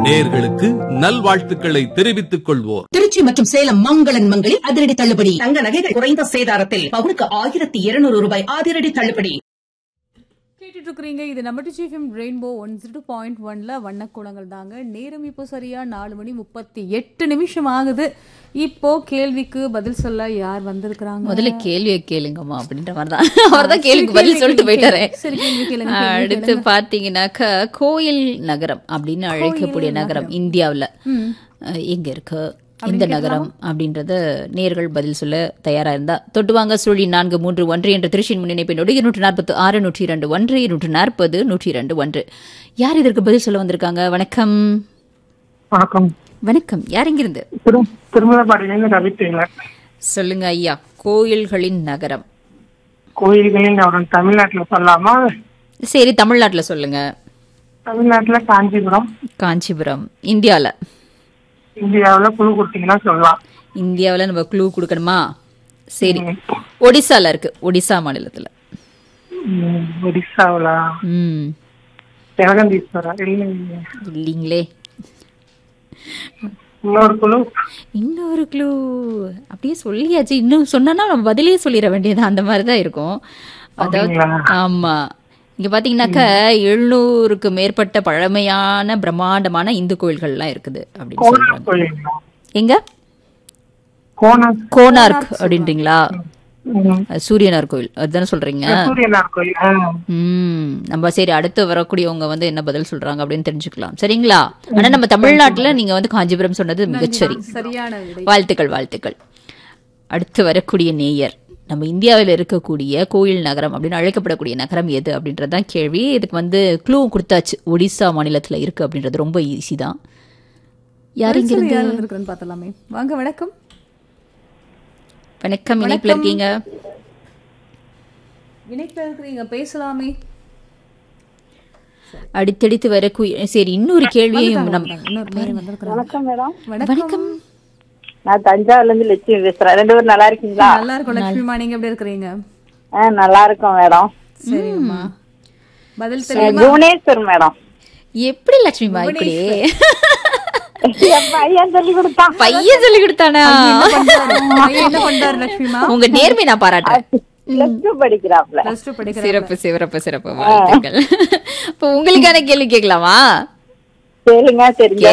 நேர்களுக்கு நல்வாழ்த்துக்களை தெரிவித்துக் கொள்வோர் திருச்சி மற்றும் சேலம் மங்களன் மங்களில் அதிரடி தள்ளுபடி தங்க நகைகள் குறைந்த சேதாரத்தில் பவுனுக்கு ஆயிரத்தி இருநூறு ரூபாய் அதிரடி தள்ளுபடி கேட்டுட்டு இருக்கிறீங்க இது நம்ம டிச்சிஎஃப்எம் ரெயின்போ ஒன் ஜீரோ பாயிண்ட் ஒன்ல வண்ணக்கூடங்கள் தாங்க நேரம் இப்போ சரியா நாலு மணி முப்பத்தி எட்டு நிமிஷம் ஆகுது இப்போ கேள்விக்கு பதில் சொல்ல யார் வந்திருக்கிறாங்க முதல்ல கேள்வியை கேளுங்கம்மா அப்படின்ற மாதிரி தான் அவர் தான் கேள்விக்கு பதில் சொல்லிட்டு போயிட்டாரு சரி, கேள்வி கேளுங்க, கேள்வி அடுத்து பாத்தீங்கன்னாக்கா கோயில் நகரம் அப்படின்னு அழைக்கக்கூடிய நகரம் இந்தியாவுல அஹ், எங்க இருக்கு இந்த நகரம் அப்படின்றத நேர்கள் பதில் சொல்ல தயாரா இருந்தா தொட்டுவாங்க சுழி நான்கு மூன்று ஒன்று என்ற திருச்சியின் முன்னிணைப்பினோடு இருநூற்று நாற்பத்து ஆறு நூற்றி இரண்டு ஒன்று இருநூற்று நாற்பது நூற்றி இரண்டு ஒன்று யார் இதற்கு பதில் சொல்ல வந்திருக்காங்க வணக்கம் வணக்கம் வணக்கம் யார் இங்கிருந்து திரு திருமலப்பாடியிலிருந்து ரவி டெய்லர் சொல்லுங்க ஐயா கோயில்களின் நகரம் கோயில்களின் அவரும் தமிழ்நாட்டுல சொல்லலாமா சரி தமிழ்நாட்டுல சொல்லுங்க தமிழ்நாட்டுல காஞ்சிபுரம் காஞ்சிபுரம் இந்தியாவில் இந்தியாவுல குழு கொடுத்தீங்கன்னா சொல்லலாம் இந்தியாவில் நம்ம க்ளூ கொடுக்கணுமா சரி ஒடிசால இருக்கு ஒடிசா மாநிலத்தில் உம், ஒடிசாவுல ம் ஜெகதீஸ்வரர் இல்லைங்க இல்லைங்களே இன்னொரு குழு இன்னொரு க்ளூ அப்படியே சொல்லியாச்சு இன்னும் சொன்னா நம்ம பதிலே சொல்லிட வேண்டியது அந்த மாதிரி தான் இருக்கும் அதாவது அப்படிங்களா? ஆமா இங்க பாத்தீங்கன்னாக்கா எழுநூறுக்கு மேற்பட்ட பழமையான பிரம்மாண்டமான இந்து கோயில்கள்லாம் இருக்குது அப்படின்னு கோனார் சொல்றாங்க கோயில் எங்க கோனார் கோனார்க் அப்படின்றீங்களா உம், சூரியனார் கோயில் அதுதானே சொல்றீங்க சூரியனார் கோயில் ஆ. ம் நம்ம சரி அடுத்து வரக்கூடியவங்க வந்து என்ன பதில் சொல்றாங்க அப்படின்னு தெரிஞ்சுக்கலாம் சரிங்களா ஆனா நம்ம தமிழ்நாட்டுல நீங்க வந்து காஞ்சிபுரம் சொன்னது மிகச்சரி சரியான விடை வாழ்த்துக்கள் வாழ்த்துக்கள் அடுத்து வரக்கூடிய நேயர் நம்ம இந்தியாவில் இருக்கக்கூடிய கோயில் நகரம் அப்படின்னு அழைக்கப்படக்கூடிய நகரம் எது அப்படின்றதுதான் கேள்வி இதுக்கு வந்து க்ளூ கொடுத்தாச்சு ஒடிசா மாநிலத்துல இருக்கு அப்படின்றது ரொம்ப ஈஸி தான் யார் பதில் சொல்ல இங்கிருந்து யார் வந்திருக்கிறேன்னு பார்த்தலாமே வாங்க வணக்கம் வணக்கம் இணைப்புல இருக்கீங்க இணைப்பில் இருக்கிறீங்க பேசலாமே அடுத்தடுத்து வரக்கூடிய சரி இன்னொரு கேள்வியையும் நம்ம இன்னொரு பேர் வந்திருக்கிறாங்க வணக்கம் மேடம் வணக்கம் நான் தஞ்சாவூர்ல இருந்து லட்சுமி பேசுறேன் ரெண்டு பேரும் நல்லா இருக்கீங்களா நல்லா இருக்கும் லட்சுமிமா நீங்க எப்படி இருக்கிறீங்க ஆ, நல்லா இருக்கோம் மேடம் சரிம்மா பதில் தெரியுமா புவனேஸ்வர் மேடம் எப்படி லட்சுமிமா இப்படி என் பையன் சொல்லி கொடுத்தான் பையன் சொல்லி கொடுத்தானா பையன் என்ன பண்றாரு லட்சுமிமா உங்க நேர்மை நான் பாராட்டுறேன் பிளஸ் டூ படிக்கிறாப்ல பிளஸ் டூ படிக்கிற சிறப்பு சிறப்பு சிறப்பு வாழ்த்துக்கள் இப்போ உங்களுக்கான கேள்வி கேட்கலாமா சரிங்க சரிங்க